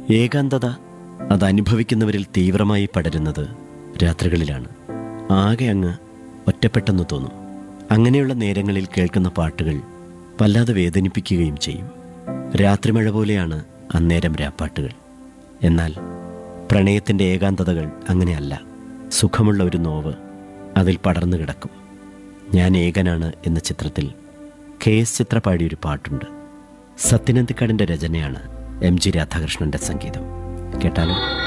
ഏകാന്തത അത് അനുഭവിക്കുന്നവരിൽ തീവ്രമായി പടരുന്നത് രാത്രികളിലാണ് ആകെ അങ്ങ് ഒറ്റപ്പെട്ടെന്ന് തോന്നും അങ്ങനെയുള്ള നേരങ്ങളിൽ കേൾക്കുന്ന പാട്ടുകൾ വല്ലാതെ വേദനിപ്പിക്കുകയും ചെയ്യും രാത്രിമഴ പോലെയാണ് അന്നേരം രാപ്പാട്ടുകൾ എന്നാൽ പ്രണയത്തിൻ്റെ ഏകാന്തതകൾ അങ്ങനെയല്ല സുഖമുള്ള ഒരു നോവ് അതിൽ പടർന്നു കിടക്കും ഞാൻ ഏകനാണ് എന്ന ചിത്രത്തിൽ കെ എസ് ചിത്ര പാടിയൊരു പാട്ടുണ്ട് സത്യനന്ദിക്കാടിൻ്റെ രചനയാണ് എം ജി രാധാകൃഷ്ണൻ്റെ സംഗീതം കേട്ടാലോ